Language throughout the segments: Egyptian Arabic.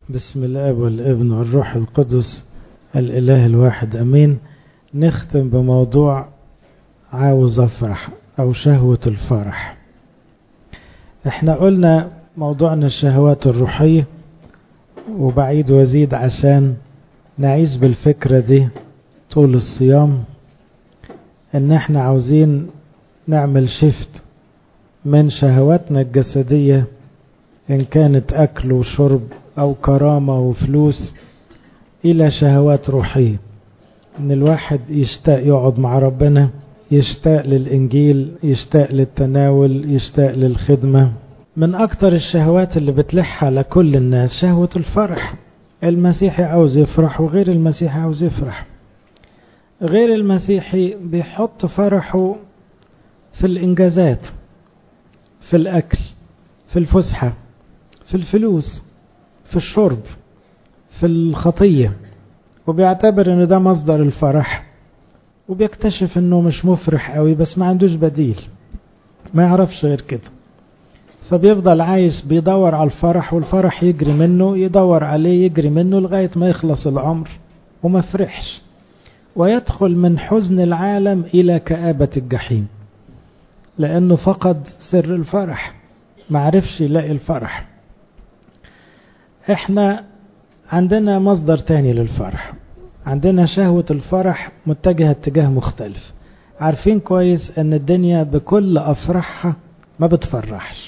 بسم الاب والابن والروح القدس الاله الواحد امين نختم بموضوع عاوز افرح او شهوة الفرح احنا قلنا موضوعنا الشهوات الروحية وبعيد وزيد عشان نعيش بالفكرة دي طول الصيام ان احنا عاوزين نعمل شفت من شهواتنا الجسدية ان كانت اكل وشرب او كرامة وفلوس الى شهوات روحية ان الواحد يشتاق يقعد مع ربنا يشتاق للانجيل يشتاق للتناول يشتاق للخدمة من اكتر الشهوات اللي بتلح على كل الناس شهوة الفرح المسيحي عاوز يفرح وغير المسيحي عاوز يفرح غير المسيحي بيحط فرحه في الانجازات في الاكل في الفسحة في الفلوس في الشرب في الخطية وبيعتبر ان ده مصدر الفرح وبيكتشف انه مش مفرح قوي بس ما عندوش بديل ما يعرفش غير كده فبيفضل عايش بيدور على الفرح والفرح يجري منه يدور عليه يجري منه لغاية ما يخلص العمر وما فرحش ويدخل من حزن العالم إلى كآبة الجحيم لأنه فقد سر الفرح ما عرفش يلاقي الفرح احنا عندنا مصدر تاني للفرح عندنا شهوة الفرح متجهة اتجاه مختلف عارفين كويس ان الدنيا بكل افراحها ما بتفرحش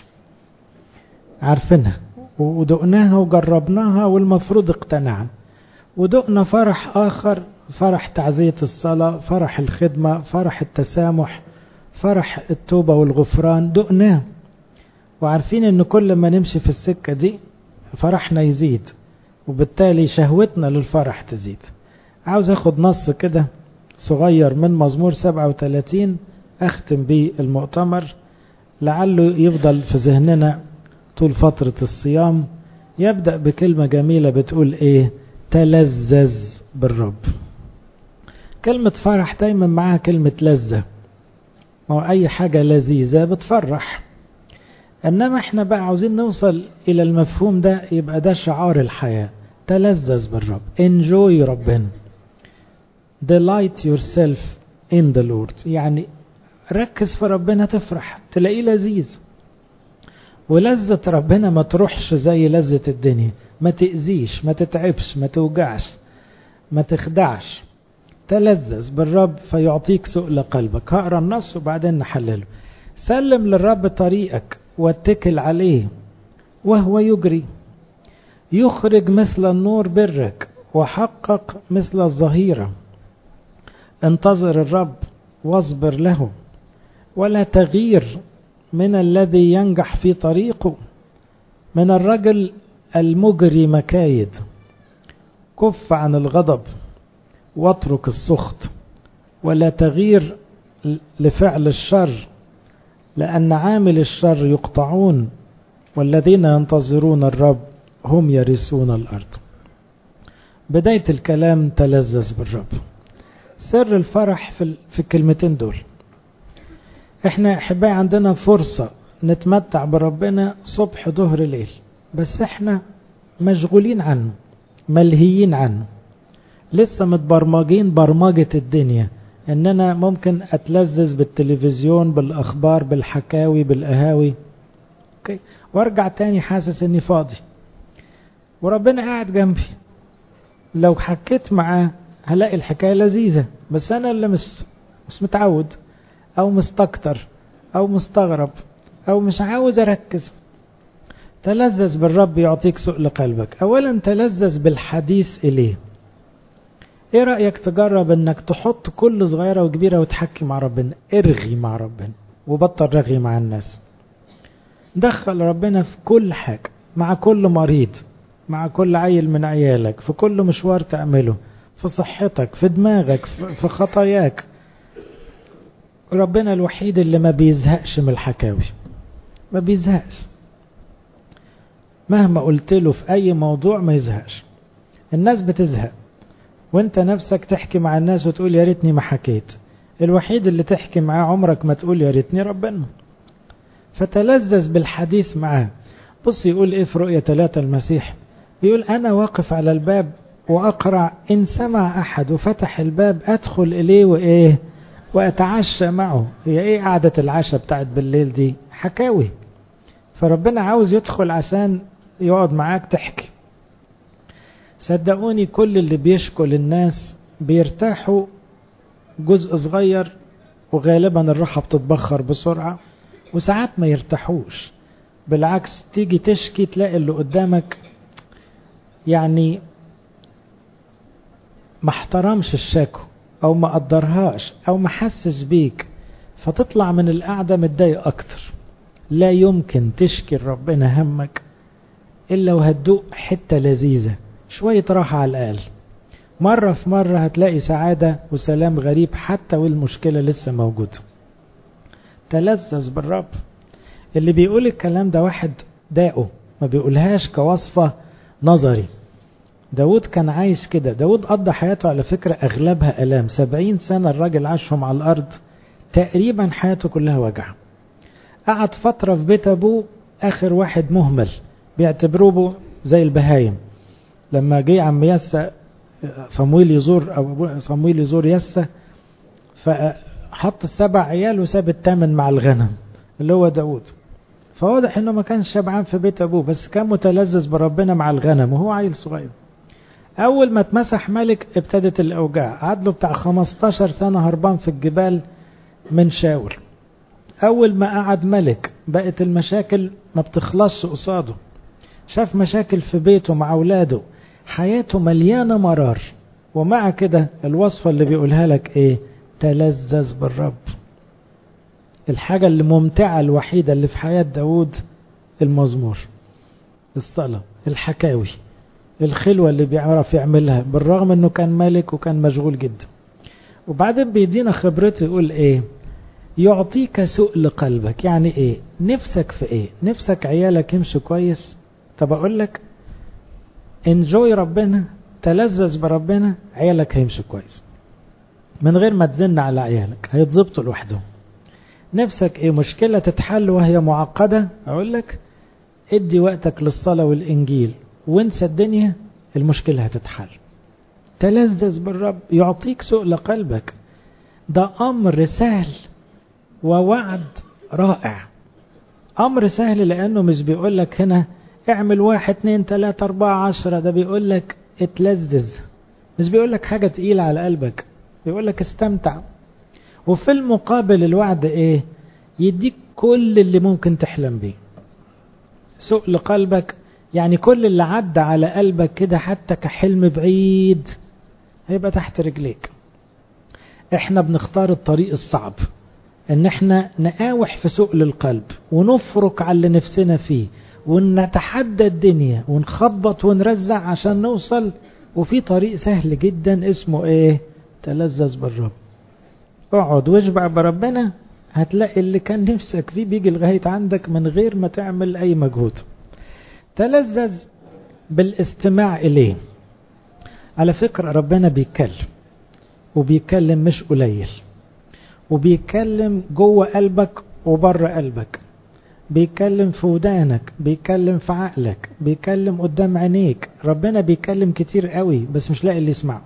عارفينها ودقناها وجربناها والمفروض اقتنعنا ودقنا فرح اخر فرح تعزية الصلاة فرح الخدمة فرح التسامح فرح التوبة والغفران دقناه وعارفين ان كل ما نمشي في السكة دي فرحنا يزيد وبالتالي شهوتنا للفرح تزيد عاوز اخد نص كده صغير من مزمور 37 اختم بيه المؤتمر لعله يفضل في ذهننا طول فترة الصيام يبدأ بكلمة جميلة بتقول ايه تلذذ بالرب كلمة فرح دايما معاها كلمة لذة ما هو اي حاجة لذيذة بتفرح انما احنا بقى عاوزين نوصل الى المفهوم ده يبقى ده شعار الحياة تلذذ بالرب enjoy ربنا delight yourself in the Lord يعني ركز في ربنا تفرح تلاقيه لذيذ ولذة ربنا ما تروحش زي لذة الدنيا ما تأذيش ما تتعبش ما توجعش ما تخدعش تلذذ بالرب فيعطيك سؤل قلبك هقرا النص وبعدين نحلله سلم للرب طريقك واتكل عليه وهو يجري يخرج مثل النور برك وحقق مثل الظهيرة انتظر الرب واصبر له ولا تغير من الذي ينجح في طريقه من الرجل المجري مكايد كف عن الغضب واترك السخط ولا تغير لفعل الشر لأن عامل الشر يقطعون والذين ينتظرون الرب هم يرثون الأرض بداية الكلام تلذذ بالرب سر الفرح في, في الكلمتين دول احنا احبائي عندنا فرصة نتمتع بربنا صبح ظهر ليل بس احنا مشغولين عنه ملهيين عنه لسه متبرمجين برمجة الدنيا ان انا ممكن اتلذذ بالتلفزيون بالاخبار بالحكاوي بالقهاوي اوكي وارجع تاني حاسس اني فاضي وربنا قاعد جنبي لو حكيت معاه هلاقي الحكاية لذيذة بس انا اللي مش مش متعود او مستكتر او مستغرب او مش عاوز اركز تلذذ بالرب يعطيك سؤل قلبك اولا تلذذ بالحديث اليه ايه رأيك تجرب انك تحط كل صغيرة وكبيرة وتحكي مع ربنا ارغي مع ربنا وبطل رغي مع الناس دخل ربنا في كل حاجة مع كل مريض مع كل عيل من عيالك في كل مشوار تعمله في صحتك في دماغك في خطاياك ربنا الوحيد اللي ما بيزهقش من الحكاوي ما بيزهقش مهما قلت له في اي موضوع ما يزهقش الناس بتزهق وانت نفسك تحكي مع الناس وتقول يا ريتني ما حكيت الوحيد اللي تحكي معاه عمرك ما تقول يا ريتني ربنا فتلذذ بالحديث معاه بص يقول ايه في رؤية ثلاثة المسيح بيقول أنا واقف على الباب وأقرع إن سمع أحد وفتح الباب أدخل إليه وإيه وأتعشى معه هي إيه قعدة العشاء بتاعت بالليل دي حكاوي فربنا عاوز يدخل عشان يقعد معاك تحكي صدقوني كل اللي بيشكل الناس بيرتاحوا جزء صغير وغالبا الراحة بتتبخر بسرعة وساعات ما يرتاحوش بالعكس تيجي تشكي تلاقي اللي قدامك يعني ما احترمش الشكوى او ما قدرهاش او ما حسش بيك فتطلع من القعدة متضايق اكتر لا يمكن تشكي ربنا همك الا وهتدوق حتة لذيذة شوية راحة على الاقل مرة في مرة هتلاقي سعادة وسلام غريب حتى والمشكلة لسه موجودة تلذذ بالرب اللي بيقول الكلام ده واحد داقه ما بيقولهاش كوصفة نظري داود كان عايش كده داود قضى حياته على فكرة أغلبها ألام سبعين سنة الراجل عاشهم على الأرض تقريبا حياته كلها وجع قعد فترة في بيت أبوه آخر واحد مهمل بيعتبروه زي البهايم لما جه عم يسى صمويل يزور أو صمويل يزور يسى فحط السبع عيال وساب الثامن مع الغنم اللي هو داود فواضح انه ما كانش شبعان في بيت ابوه بس كان متلذذ بربنا مع الغنم وهو عيل صغير اول ما اتمسح ملك ابتدت الاوجاع قعد له بتاع 15 سنه هربان في الجبال من شاول اول ما قعد ملك بقت المشاكل ما بتخلصش قصاده شاف مشاكل في بيته مع اولاده حياته مليانه مرار ومع كده الوصفه اللي بيقولها لك ايه تلذذ بالرب الحاجة اللي ممتعة الوحيدة اللي في حياة داود المزمور الصلاة الحكاوي الخلوة اللي بيعرف يعملها بالرغم انه كان ملك وكان مشغول جدا وبعدين بيدينا خبرته يقول ايه يعطيك سؤل قلبك يعني ايه نفسك في ايه نفسك عيالك يمشوا كويس طب اقول لك انجوي ربنا تلذذ بربنا عيالك هيمشوا كويس من غير ما تزن على عيالك هيتظبطوا لوحدهم نفسك ايه مشكلة تتحل وهي معقدة اقول لك ادي وقتك للصلاة والانجيل وانسى الدنيا المشكلة هتتحل تلذذ بالرب يعطيك سؤل قلبك ده امر سهل ووعد رائع امر سهل لانه مش بيقول لك هنا اعمل واحد اتنين تلاتة اربعة عشرة ده بيقول لك اتلذذ مش بيقول لك حاجة تقيلة على قلبك بيقول لك استمتع وفي المقابل الوعد ايه يديك كل اللي ممكن تحلم بيه سؤل قلبك يعني كل اللي عدى على قلبك كده حتى كحلم بعيد هيبقى تحت رجليك احنا بنختار الطريق الصعب ان احنا نقاوح في سؤل القلب ونفرك على اللي نفسنا فيه ونتحدى الدنيا ونخبط ونرزع عشان نوصل وفي طريق سهل جدا اسمه ايه تلذذ بالرب اقعد واشبع بربنا هتلاقي اللي كان نفسك فيه بيجي لغاية عندك من غير ما تعمل أي مجهود تلذذ بالاستماع إليه على فكرة ربنا بيتكلم وبيتكلم مش قليل وبيتكلم جوه قلبك وبره قلبك بيتكلم في ودانك بيتكلم في عقلك بيتكلم قدام عينيك ربنا بيتكلم كتير قوي بس مش لاقي اللي يسمعه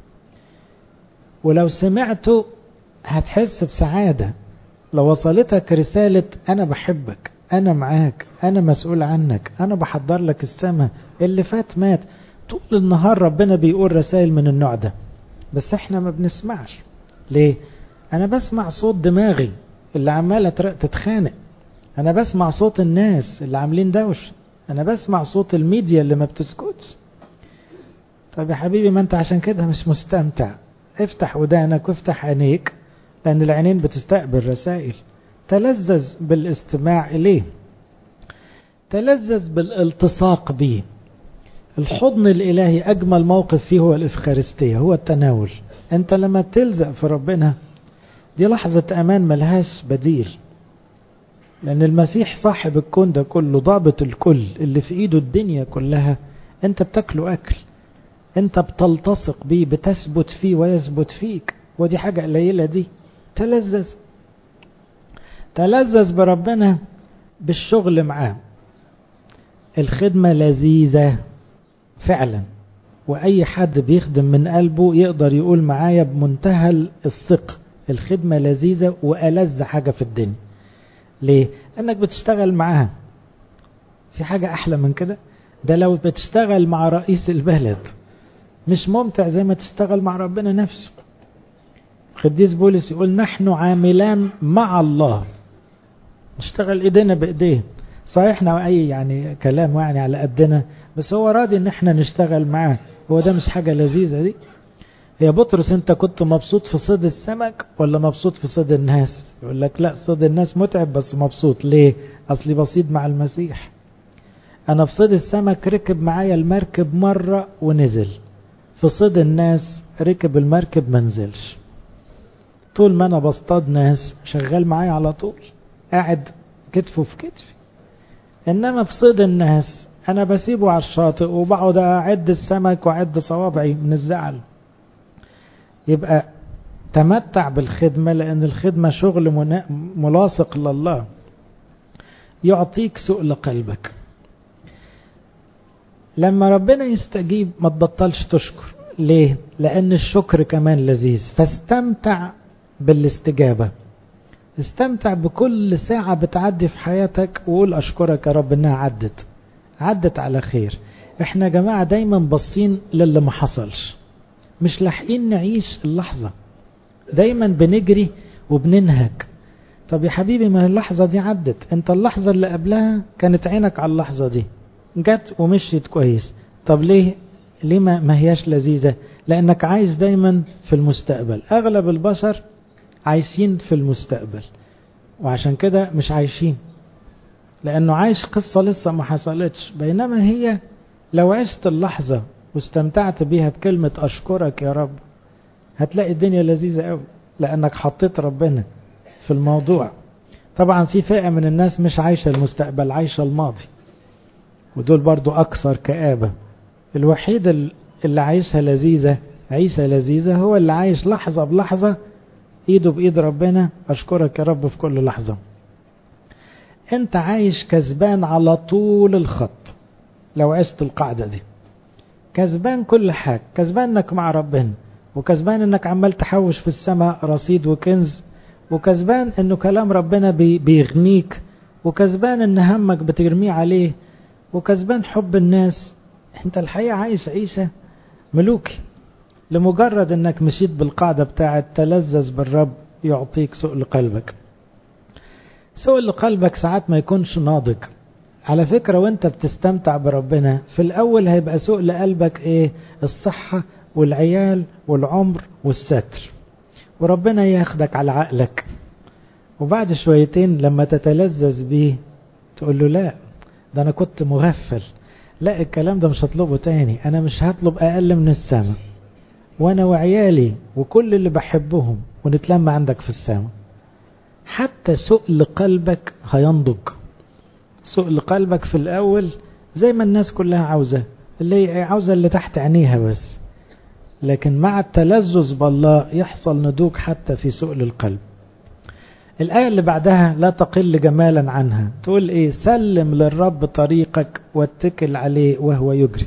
ولو سمعته هتحس بسعادة لو وصلتك رسالة أنا بحبك أنا معاك أنا مسؤول عنك أنا بحضر لك السماء اللي فات مات طول النهار ربنا بيقول رسائل من النوع ده بس احنا ما بنسمعش ليه أنا بسمع صوت دماغي اللي عمالة تتخانق أنا بسمع صوت الناس اللي عاملين دوش أنا بسمع صوت الميديا اللي ما بتسكتش طب يا حبيبي ما أنت عشان كده مش مستمتع افتح ودانك وافتح عينيك لأن العينين بتستقبل رسائل تلذذ بالاستماع إليه تلذذ بالالتصاق به الحضن الإلهي أجمل موقف فيه هو الإفخارستية هو التناول أنت لما تلزق في ربنا دي لحظة أمان ملهاش بديل لأن المسيح صاحب الكون ده كله ضابط الكل اللي في إيده الدنيا كلها أنت بتاكله أكل أنت بتلتصق بيه بتثبت فيه ويثبت فيك ودي حاجة قليلة دي تلذذ تلذذ بربنا بالشغل معاه الخدمة لذيذة فعلا وأي حد بيخدم من قلبه يقدر يقول معايا بمنتهى الثقة الخدمة لذيذة وألذ حاجة في الدنيا ليه؟ لأنك بتشتغل معاها في حاجة أحلى من كده ده لو بتشتغل مع رئيس البلد مش ممتع زي ما تشتغل مع ربنا نفسه قديس بولس يقول نحن عاملان مع الله نشتغل ايدينا بايديه صحيح احنا اي يعني كلام يعني على قدنا بس هو راضي ان احنا نشتغل معاه هو ده مش حاجة لذيذة دي هي بطرس انت كنت مبسوط في صيد السمك ولا مبسوط في صيد الناس يقول لك لا صيد الناس متعب بس مبسوط ليه اصلي بصيد مع المسيح انا في صيد السمك ركب معايا المركب مرة ونزل في صيد الناس ركب المركب منزلش طول ما انا بصطاد ناس شغال معايا على طول قاعد كتفه في كتفي انما في صيد الناس انا بسيبه على الشاطئ وبقعد اعد السمك واعد صوابعي من الزعل يبقى تمتع بالخدمة لأن الخدمة شغل ملاصق لله يعطيك سؤل قلبك لما ربنا يستجيب ما تبطلش تشكر ليه لأن الشكر كمان لذيذ فاستمتع بالاستجابة استمتع بكل ساعة بتعدي في حياتك وقول أشكرك يا رب إنها عدت عدت على خير احنا يا جماعة دايما باصين للي ما حصلش مش لاحقين نعيش اللحظة دايما بنجري وبننهك طب يا حبيبي ما اللحظة دي عدت انت اللحظة اللي قبلها كانت عينك على اللحظة دي جت ومشيت كويس طب ليه ليه ما, ما هياش لذيذة لانك عايز دايما في المستقبل اغلب البشر عايشين في المستقبل وعشان كده مش عايشين لانه عايش قصة لسه ما حصلتش بينما هي لو عشت اللحظة واستمتعت بيها بكلمة أشكرك يا رب هتلاقي الدنيا لذيذة قوي لأنك حطيت ربنا في الموضوع طبعا في فئة من الناس مش عايشة المستقبل عايشة الماضي ودول برضو أكثر كآبة الوحيد اللي عايشها لذيذة عيسى لذيذة هو اللي عايش لحظة بلحظة ايده بايد ربنا اشكرك يا رب في كل لحظة انت عايش كسبان على طول الخط لو عشت القاعدة دي كسبان كل حاجة كسبان انك مع ربنا وكسبان انك عمال تحوش في السماء رصيد وكنز وكسبان انه كلام ربنا بي بيغنيك وكسبان ان همك بترميه عليه وكسبان حب الناس انت الحقيقة عايش عيشة ملوكي لمجرد انك مشيت بالقاعدة بتاعت تلذذ بالرب يعطيك سؤل قلبك سؤل قلبك ساعات ما يكونش ناضج على فكرة وانت بتستمتع بربنا في الاول هيبقى سؤل قلبك ايه الصحة والعيال والعمر والستر وربنا ياخدك على عقلك وبعد شويتين لما تتلذذ بيه تقول له لا ده انا كنت مغفل لا الكلام ده مش هطلبه تاني انا مش هطلب اقل من السماء وانا وعيالي وكل اللي بحبهم ونتلم عندك في السماء حتى سؤل قلبك هينضج سؤل قلبك في الاول زي ما الناس كلها عاوزة اللي عاوزة اللي تحت عينيها بس لكن مع التلذذ بالله يحصل نضوج حتى في سؤل القلب الآية اللي بعدها لا تقل جمالا عنها تقول إيه سلم للرب طريقك واتكل عليه وهو يجري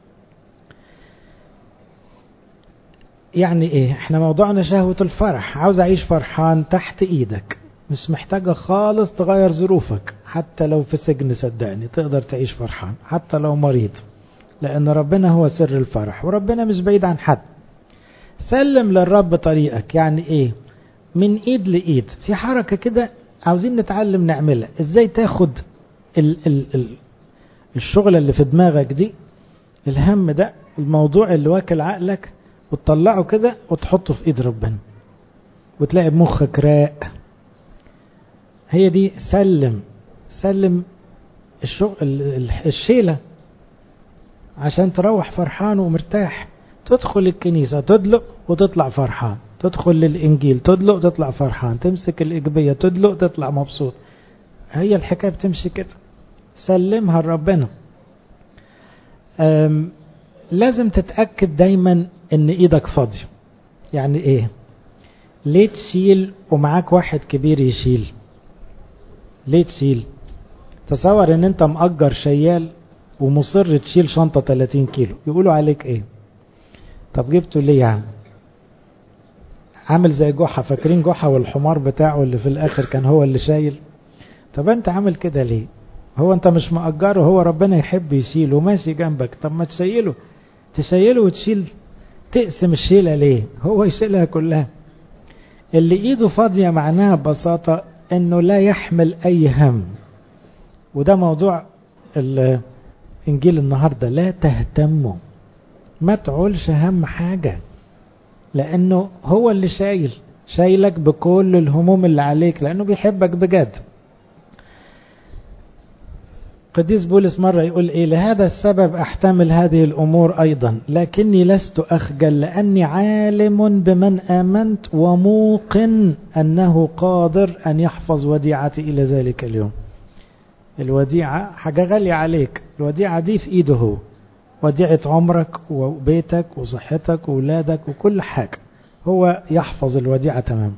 يعني ايه احنا موضوعنا شهوة الفرح عاوز اعيش فرحان تحت ايدك مش محتاجة خالص تغير ظروفك حتى لو في سجن صدقني تقدر تعيش فرحان حتى لو مريض لان ربنا هو سر الفرح وربنا مش بعيد عن حد سلم للرب طريقك يعني ايه من ايد لايد في حركة كده عاوزين نتعلم نعملها ازاي تاخد ال ال ال الشغلة اللي في دماغك دي الهم ده الموضوع اللي واكل عقلك وتطلعه كده وتحطه في ايد ربنا وتلاقي بمخك راق هي دي سلم سلم الشغل الشيلة عشان تروح فرحان ومرتاح تدخل الكنيسة تدلق وتطلع فرحان تدخل للإنجيل تدلق وتطلع فرحان تمسك الإجبية تدلق وتطلع مبسوط هي الحكاية بتمشي كده سلمها لربنا لازم تتأكد دايما ان ايدك فاضية يعني ايه ليه تشيل ومعاك واحد كبير يشيل ليه تشيل تصور ان انت مأجر شيال ومصر تشيل شنطة 30 كيلو يقولوا عليك ايه طب جبته ليه يعني عامل زي جحا فاكرين جحا والحمار بتاعه اللي في الاخر كان هو اللي شايل طب انت عامل كده ليه هو انت مش مأجره هو ربنا يحب يشيله وماشي جنبك طب ما تشيله تشيله وتشيل تقسم الشيلة ليه هو يشيلها كلها اللي ايده فاضية معناها ببساطة انه لا يحمل اي هم وده موضوع الانجيل النهاردة لا تهتموا ما تعولش هم حاجة لانه هو اللي شايل شايلك بكل الهموم اللي عليك لانه بيحبك بجد قديس بولس مرة يقول إيه لهذا السبب أحتمل هذه الأمور أيضا لكني لست أخجل لأني عالم بمن آمنت وموقن أنه قادر أن يحفظ وديعتي إلى ذلك اليوم الوديعة حاجة غالية عليك الوديعة دي في إيده هو وديعة عمرك وبيتك وصحتك وولادك وكل حاجة هو يحفظ الوديعة تمام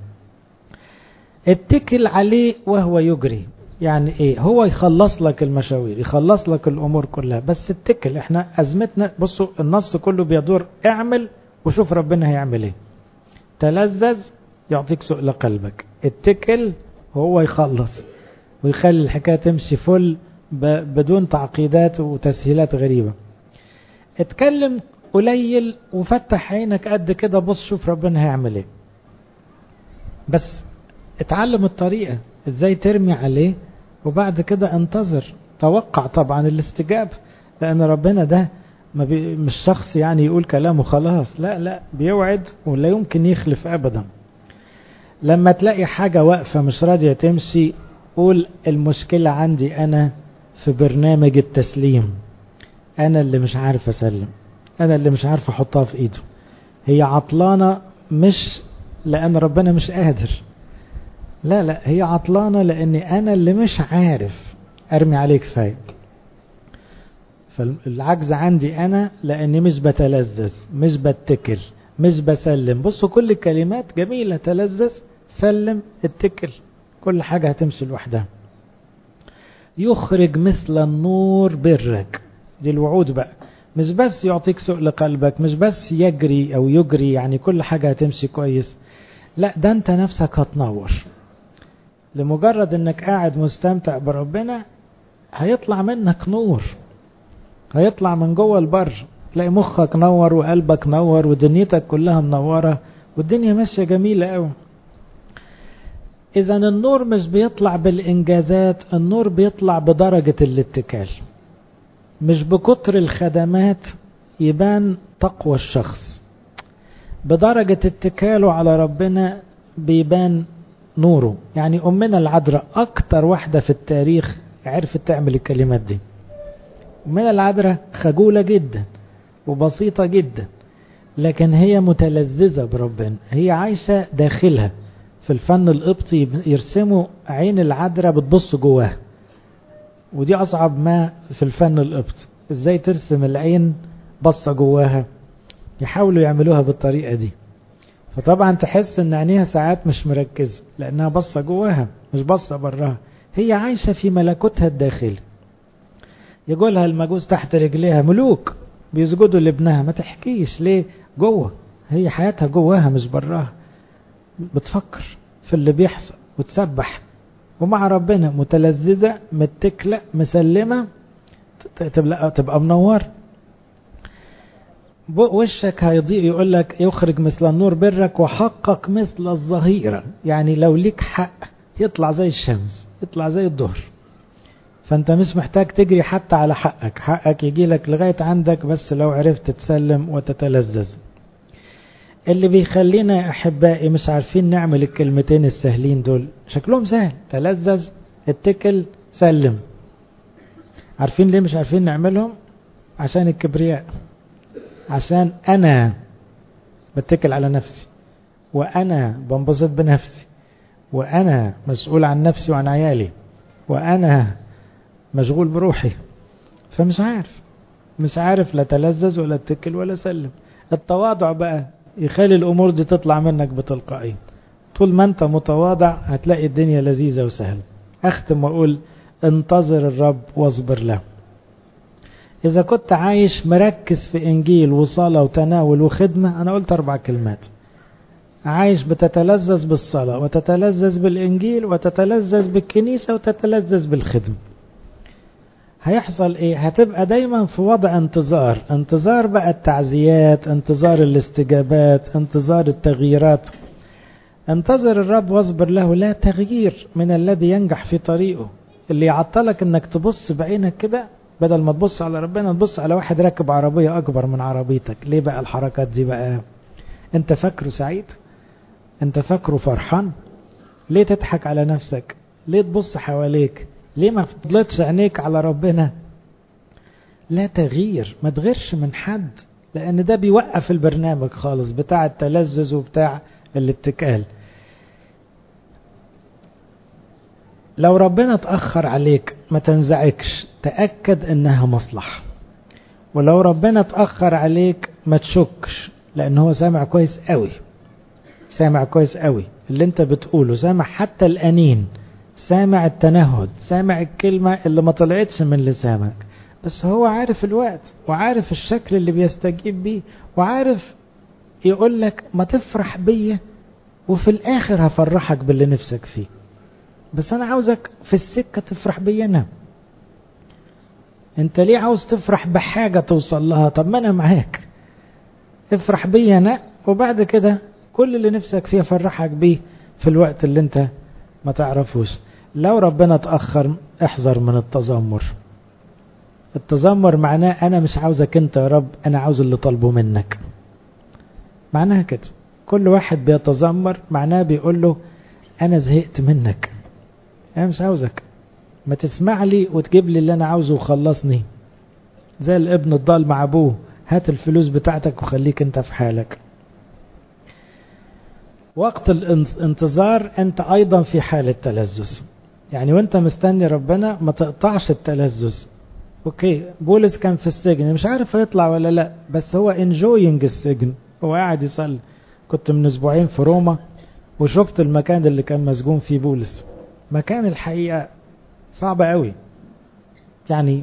اتكل عليه وهو يجري يعني ايه هو يخلص لك المشاوير يخلص لك الامور كلها بس اتكل احنا ازمتنا بصوا النص كله بيدور اعمل وشوف ربنا هيعمل ايه تلذذ يعطيك سؤل قلبك اتكل وهو يخلص ويخلي الحكاية تمشي فل بدون تعقيدات وتسهيلات غريبة اتكلم قليل وفتح عينك قد كده بص شوف ربنا هيعمل ايه بس اتعلم الطريقة ازاي ترمي عليه وبعد كده انتظر توقع طبعا الاستجابة لان ربنا ده ما بي مش شخص يعني يقول كلامه خلاص لا لا بيوعد ولا يمكن يخلف ابدا لما تلاقي حاجة واقفة مش راضية تمشي قول المشكلة عندي انا في برنامج التسليم انا اللي مش عارف اسلم انا اللي مش عارف احطها في ايده هي عطلانة مش لان ربنا مش قادر لا لا هي عطلانة لاني انا اللي مش عارف ارمي عليك كفاية فالعجز عندي انا لاني مش بتلذذ مش بتكل مش بسلم بصوا كل الكلمات جميلة تلذذ سلم اتكل كل حاجة هتمشي لوحدها يخرج مثل النور برك دي الوعود بقى مش بس يعطيك سؤل قلبك مش بس يجري او يجري يعني كل حاجة هتمشي كويس لا ده انت نفسك هتنور لمجرد انك قاعد مستمتع بربنا هيطلع منك نور هيطلع من جوه البر تلاقي مخك نور وقلبك نور ودنيتك كلها منورة والدنيا ماشية جميلة قوي اذا النور مش بيطلع بالانجازات النور بيطلع بدرجة الاتكال مش بكتر الخدمات يبان تقوى الشخص بدرجة اتكاله على ربنا بيبان نوره يعني أمنا العذراء أكتر واحدة في التاريخ عرفت تعمل الكلمات دي أمنا العذراء خجولة جدا وبسيطة جدا لكن هي متلذذة بربنا هي عايشة داخلها في الفن القبطي يرسموا عين العذراء بتبص جواها ودي أصعب ما في الفن القبطي إزاي ترسم العين بصة جواها يحاولوا يعملوها بالطريقة دي فطبعا تحس ان عينيها ساعات مش مركزة لانها بصة جواها مش بصة براها هي عايشة في ملكوتها الداخلي يقولها المجوس تحت رجليها ملوك بيسجدوا لابنها ما تحكيش ليه جوه هي حياتها جواها مش براها بتفكر في اللي بيحصل وتسبح ومع ربنا متلذذة متكلة مسلمة تبقى, تبقى منور وشك هيضيء يقول لك يخرج مثل النور برك وحقك مثل الظهيرة يعني لو ليك حق يطلع زي الشمس يطلع زي الظهر فانت مش محتاج تجري حتى على حقك حقك يجي لك لغاية عندك بس لو عرفت تسلم وتتلذذ اللي بيخلينا يا أحبائي مش عارفين نعمل الكلمتين السهلين دول شكلهم سهل تلذذ اتكل سلم عارفين ليه مش عارفين نعملهم عشان الكبرياء عشان أنا بتكل على نفسي وأنا بنبسط بنفسي وأنا مسؤول عن نفسي وعن عيالي وأنا مشغول بروحي فمش عارف مش عارف لا تلذذ ولا اتكل ولا سلم التواضع بقى يخلي الأمور دي تطلع منك بتلقائية طول ما أنت متواضع هتلاقي الدنيا لذيذة وسهلة أختم وأقول انتظر الرب واصبر له إذا كنت عايش مركز في إنجيل وصلاة وتناول وخدمة أنا قلت أربع كلمات عايش بتتلذذ بالصلاة وتتلذذ بالإنجيل وتتلذذ بالكنيسة وتتلذذ بالخدمة هيحصل ايه هتبقى دايما في وضع انتظار انتظار بقى التعزيات انتظار الاستجابات انتظار التغييرات انتظر الرب واصبر له لا تغيير من الذي ينجح في طريقه اللي يعطلك انك تبص بعينك كده بدل ما تبص على ربنا تبص على واحد راكب عربية اكبر من عربيتك ليه بقى الحركات دي بقى انت فاكره سعيد انت فاكره فرحان ليه تضحك على نفسك ليه تبص حواليك ليه ما فضلتش عينيك على ربنا لا تغيير ما تغيرش من حد لان ده بيوقف البرنامج خالص بتاع التلذذ وبتاع الاتكال لو ربنا اتأخر عليك ما تنزعجش تأكد انها مصلحة ولو ربنا اتأخر عليك ما تشكش لان هو سامع كويس قوي سامع كويس قوي اللي انت بتقوله سامع حتى الانين سامع التنهد سامع الكلمة اللي ما طلعتش من لسانك بس هو عارف الوقت وعارف الشكل اللي بيستجيب بيه وعارف يقول لك ما تفرح بيا وفي الاخر هفرحك باللي نفسك فيه بس انا عاوزك في السكة تفرح بيا انا انت ليه عاوز تفرح بحاجة توصل لها طب ما انا معاك افرح بيا انا وبعد كده كل اللي نفسك فيه افرحك بيه في الوقت اللي انت ما تعرفوش لو ربنا اتأخر احذر من التذمر التذمر معناه انا مش عاوزك انت يا رب انا عاوز اللي طالبه منك معناها كده كل واحد بيتذمر معناه بيقول له انا زهقت منك انا مش عاوزك ما تسمع لي وتجيب لي اللي انا عاوزه وخلصني زي الابن الضال مع ابوه هات الفلوس بتاعتك وخليك انت في حالك وقت الانتظار انت ايضا في حالة تلذذ يعني وانت مستني ربنا ما تقطعش التلذذ اوكي بولس كان في السجن مش عارف هيطلع ولا لا بس هو انجوينج السجن هو قاعد يصلي كنت من اسبوعين في روما وشفت المكان اللي كان مسجون فيه بولس مكان الحقيقة صعبة قوي يعني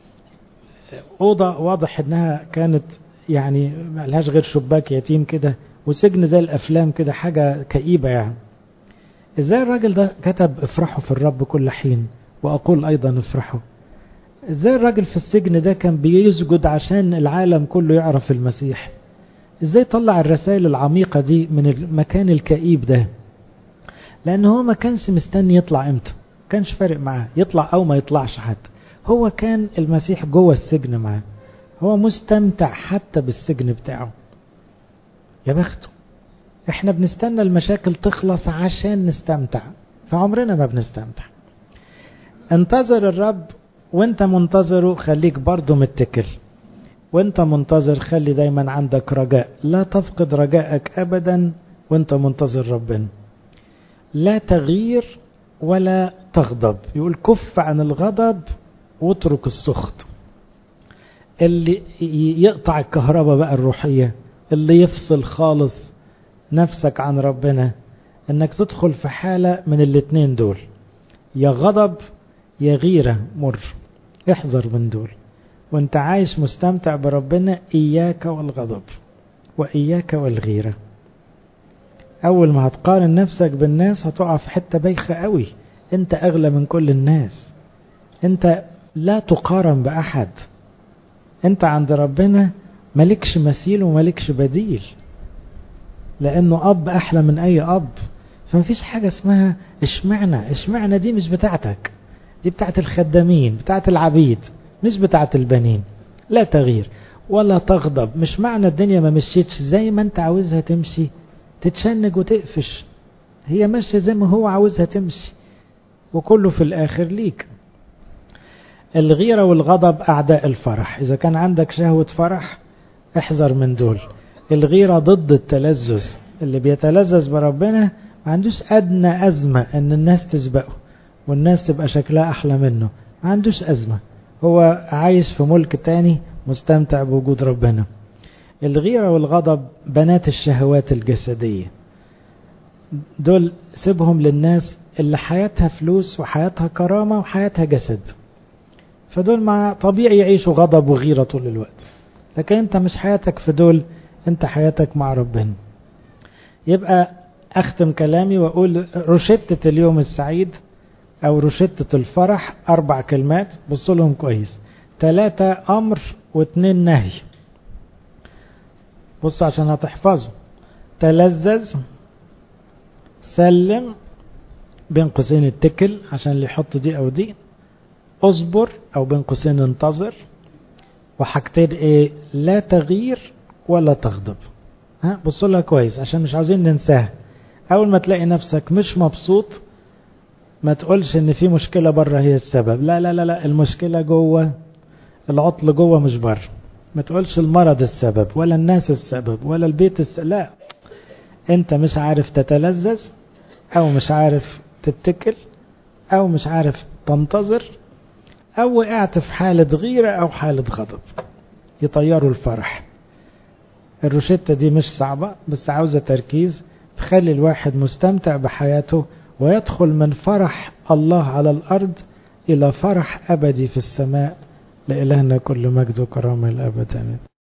أوضة واضح إنها كانت يعني ملهاش غير شباك يتيم كده وسجن زي الأفلام كده حاجة كئيبة يعني إزاي الراجل ده كتب افرحوا في الرب كل حين وأقول أيضا افرحوا إزاي الراجل في السجن ده كان بيسجد عشان العالم كله يعرف المسيح إزاي طلع الرسائل العميقة دي من المكان الكئيب ده لأن هو ما كانش مستني يطلع إمتى كانش فارق معاه يطلع أو ما يطلعش حتى هو كان المسيح جوه السجن معاه هو مستمتع حتى بالسجن بتاعه يا بخته احنا بنستنى المشاكل تخلص عشان نستمتع فعمرنا ما بنستمتع انتظر الرب وانت منتظره خليك برضه متكل وانت منتظر خلي دايما عندك رجاء لا تفقد رجائك ابدا وانت منتظر ربنا لا تغيير ولا تغضب يقول كف عن الغضب واترك السخط اللي يقطع الكهرباء بقى الروحية اللي يفصل خالص نفسك عن ربنا انك تدخل في حالة من الاتنين دول يا غضب يا غيرة مر احذر من دول وانت عايش مستمتع بربنا اياك والغضب واياك والغيرة اول ما هتقارن نفسك بالناس هتقع في حتة بايخة قوي انت اغلى من كل الناس انت لا تقارن باحد انت عند ربنا مالكش مثيل ومالكش بديل لانه اب احلى من اي اب فمفيش حاجة اسمها اشمعنى اشمعنى دي مش بتاعتك دي بتاعت الخدامين بتاعت العبيد مش بتاعت البنين لا تغيير ولا تغضب مش معنى الدنيا ما مشيتش زي ما انت عاوزها تمشي تتشنج وتقفش هي ماشية زي ما هو عاوزها تمشي وكله في الاخر ليك الغيرة والغضب اعداء الفرح اذا كان عندك شهوة فرح احذر من دول الغيرة ضد التلذذ اللي بيتلذذ بربنا ما عندوش ادنى ازمة ان الناس تسبقه والناس تبقى شكلها احلى منه ما عندوش ازمة هو عايش في ملك تاني مستمتع بوجود ربنا الغيرة والغضب بنات الشهوات الجسدية دول سيبهم للناس اللي حياتها فلوس وحياتها كرامة وحياتها جسد فدول مع طبيعي يعيشوا غضب وغيرة طول الوقت لكن انت مش حياتك في دول انت حياتك مع ربنا يبقى اختم كلامي واقول روشتة اليوم السعيد او روشتة الفرح اربع كلمات بصوا لهم كويس ثلاثة امر واثنين نهي بصوا عشان هتحفظوا تلذذ سلم بين قوسين اتكل عشان اللي يحط دي او دي اصبر او بين قوسين انتظر وحاجتين ايه لا تغيير ولا تغضب ها بصوا لها كويس عشان مش عاوزين ننساها اول ما تلاقي نفسك مش مبسوط ما تقولش ان في مشكلة بره هي السبب لا لا لا لا المشكلة جوه العطل جوه مش بره ما تقولش المرض السبب ولا الناس السبب ولا البيت السبب لا انت مش عارف تتلذذ او مش عارف تتكل او مش عارف تنتظر او وقعت في حالة غيرة او حالة غضب يطيروا الفرح الروشتة دي مش صعبة بس عاوزة تركيز تخلي الواحد مستمتع بحياته ويدخل من فرح الله على الأرض إلى فرح أبدي في السماء لإلهنا كل مجد وكرامة الأبد آمين